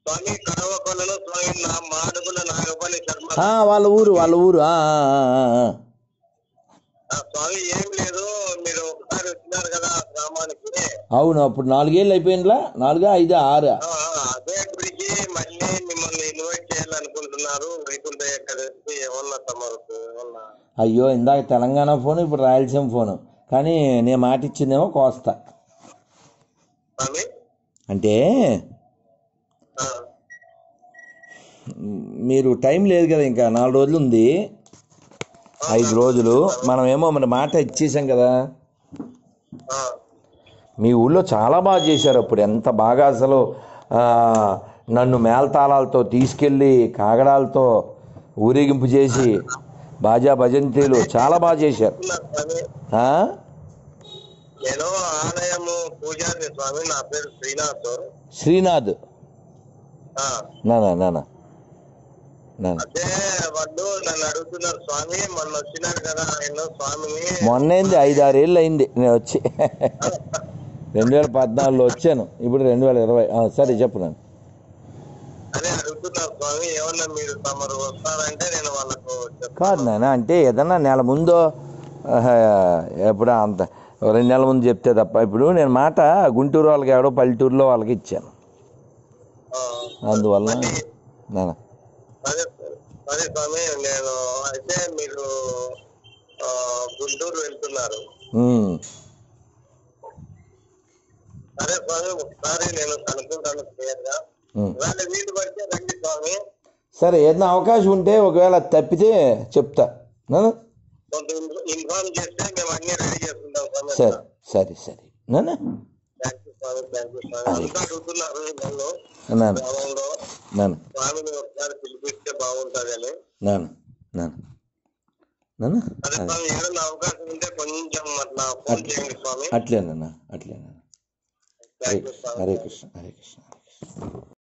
స్వామి కడవకొండలో స్వామి నా మాడుగుల నాగపల్లి శర్మ ఆ, వాళ్ళ ఊరు వాళ్ళ ఊరు ఆ, ఆ, ఆ, ఆ, ఆ. ఆ, స్వామి ఏం లేదు మీరు ఒకసారి వచ్చినారు కదా ఆ గ్రామానికి అవును అప్పుడు నాలుగేళ్ళు అయిపోయిందిలా నాలుగా ఐదా ఆరా ఆ, ఆ, అదే గుడికి మళ్ళీ మిమ్మల్ని ఇన్వైట్ చేయాలనుకుంటున్నారు వైకుంఠ ఏకాదశి ఏమన్నా తమకు ఏమన్నా అయ్యో ఇందాక తెలంగాణ ఫోను ఇప్పుడు రాయలసీమ ఫోను కానీ నేను మాట ఇచ్చిందేమో కోస్తా స్వామి అంటే ఆ, మ్, మీరు టైం లేదు కదా ఇంకా నాలుగు రోజులు ఉంది ఐదు రోజులు మనమేమో మన మాట ఇచ్చేసాం కదా ఆ, మీ ఊళ్ళో చాలా బాగా చేశారు అప్పుడు ఎంత బాగా అసలు ఆ, నన్ను మేళతాళాలతో తీసుకెళ్ళి కాగడాలతో ఊరేగింపు చేసి బాజా భజంత్రీలు చాలా బాగా చేశారు ఉన్నారు స్వామి ఆ? నేను ఆలయము పూజారి స్వామి నా పేరు శ్రీనాథ్ శ్రీనాథ్ ఆ, నానా నానా నానా అదే వాళ్ళు నన్ను అడుగుతున్నారు స్వామి మొన్న వచ్చినారు కదా ఆయన స్వామిని మొన్నైంది ఐదారేళ్ళు అయింది నేను వచ్చి రెండు వేల పద్నాలుగులో వచ్చాను ఇప్పుడు రెండు వేల ఇరవై ఆ, సరే చెప్పు నాన్న అదే అడుగుతున్నారు స్వామి ఏమన్నా మీరు తమరు వస్తారంటే నేను వాళ్ళకు చెప్తాను కాదు నాన్న అంటే ఏదన్నా నెల ముందో ఆహా, ఎప్పుడో అంత ఓ రెండు నెలల ముందు చెప్తే తప్ప ఇప్పుడు నేను మాట గుంటూరు వాళ్ళకి ఎవడో పల్లెటూరులో వాళ్ళకి ఇచ్చాను ఆ, అందువల్ల నాన్న అదే అదే స్వామి నేను అయితే మీరు ఆ, గుంటూరు వెళ్తున్నారు ఉమ్. అదే స్వామి ఒకసారి నేను కనుక్కుంటాను క్లియర్ గా ఉమ్. ఇవాళ వీలు పడితే రండి స్వామి సరే ఏదైనా అవకాశం ఉంటే ఒకవేళ అది తప్పితే చెప్తా నాన్న కొంత ఇన్ఫార్మ్ చేస్తే మేము అన్ని రెడీ చేసుకుంటాం స్వామి సరే సరే సరే నాన్న థ్యాంక్ యూ స్వామి థ్యాంక్ యూ స్వామి అంతా అడుగుతున్నారు నన్ను నాన్న గ్రామంలో నాన్న స్వామిని ఒకసారి పిలిపిస్తే బాగుంటుందని నాన్న నాన్న నాన్న అదే అదే స్వామి ఏదైనా అవకాశం ఉంటే కొంచెం అట్లా ఫోన్ చేయండి స్వామి అట్లే నాన్న అట్లే నాన్న హరే థ్యాంక్ యూ స్వామి హరే కృష్ణ హరే కృష్ణ హరే కృష్ణ